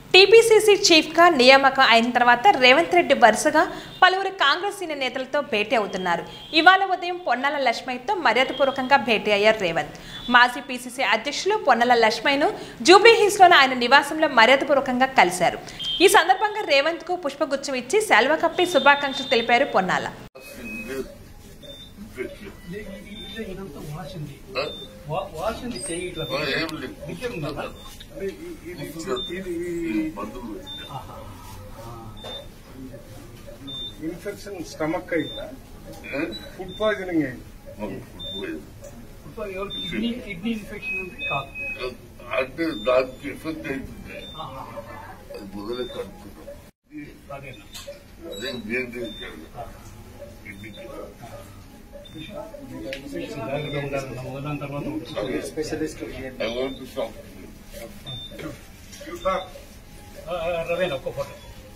TPCC చీఫ్గా నియామకం అయిన తర్వాత రేవంత్ రెడ్డి వరుసగా పలువురు కాంగ్రెస్ సీనియర్ నేతలతో భేటీ అవుతున్నారు ఇవాళ ఉదయం పొన్నాల లక్ష్మయ్యతో మర్యాదపూర్వకంగా భేటీ అయ్యారు రేవంత్ మాజీ పీసీసీ అధ్యక్షులు పొన్నాల లక్ష్మయ్యను జూబ్లీ హిల్స్లోని ఆయన నివాసంలో మర్యాదపూర్వకంగా కలిశారు ఈ సందర్భంగా రేవంత్కు పుష్పగుచ్చం ఇచ్చి సెలవు కప్పి శుభాకాంక్షలు తెలిపారు పొన్నాల ఇదంతా వాసింది వా- వాసింది చెయ్యి ఇట్లా విషయం కదా ఆహా. ఇన్ఫెక్షన్ స్టమక్ అయిందా ఫుడ్ పాయిజనింగ్ అయింది ఇప్పుడు ఎవరికి కిడ్నీ కిడ్నీ ఇన్ఫెక్షన్ ఉంది కాదు అంటే దానికి ఎఫెక్ట్ అవుతుంది ఆహా. అది మొదలే కడుపుతున్నాం అదేనా అదే నియంత్రించాలి ఇంటికి జాగ్రత్తగా ఉండాలన్న మొదలైన తర్వాత ఉంటుంది. ఐ వాంట్ టు స్టాప్ ఆ, ఆ, రవేనా ఒక్క ఫోటో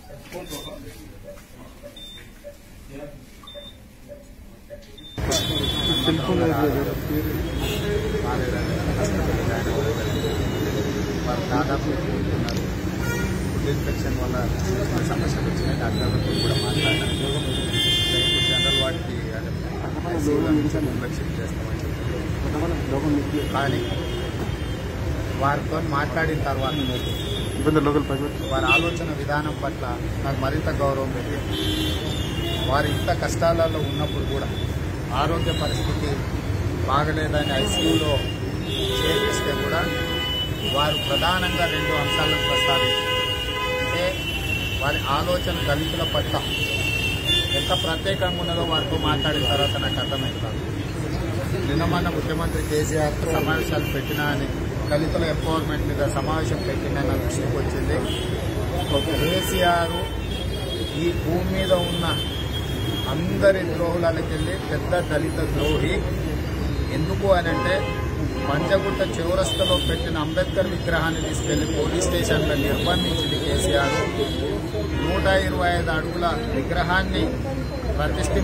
వారు దాదాపు ఎదుర్కొంటున్నారు ఫుడ్ ఇన్ఫెక్షన్ వల్ల చిన్న సమస్యలు వచ్చినాయి డాక్టర్లతో కూడా మాట్లాడాను ఇప్పుడు జనరల్ వాటికి ఐసీయూలో నుంచి నిర్లక్ష్యం చేస్తామని చెప్పి కానీ వారితో మాట్లాడిన తర్వాత వారి ఆలోచన విధానం పట్ల నాకు మరింత గౌరవం పెరిగింది వారు ఇంత కష్టాలలో ఉన్నప్పుడు కూడా ఆరోగ్య పరిస్థితి బాగలేదని ఐసీయూలో చేర్పిస్తే కూడా వారు ప్రధానంగా రెండు అంశాలను ప్రస్తావించారు అంటే వారి ఆలోచన దళితుల పట్ల ఎంత ప్రత్యేకంగా ఉన్నదో వారితో మాట్లాడిన తర్వాత నాకు అర్థమైంది నిన్న మొన్న ముఖ్యమంత్రి కేసీఆర్ సమావేశాలు పెట్టినా అని దళితుల ఎంపవర్మెంట్ మీద సమావేశం పెట్టినా నా దృష్టికి వచ్చింది కేసీఆర్ ఈ భూమి మీద ఉన్న అందరి ద్రోహులకెళ్ళి పెద్ద దళిత ద్రోహి ఎందుకు అని అంటే పంచగుట్ట చివరస్తలో పెట్టిన అంబేద్కర్ విగ్రహాన్ని తీసుకెళ్లి పోలీస్ స్టేషన్లో నిర్బంధించింది కేసీఆర్ నూట ఇరవై ఐదు అడుగుల విగ్రహాన్ని ప్రతిష్ఠి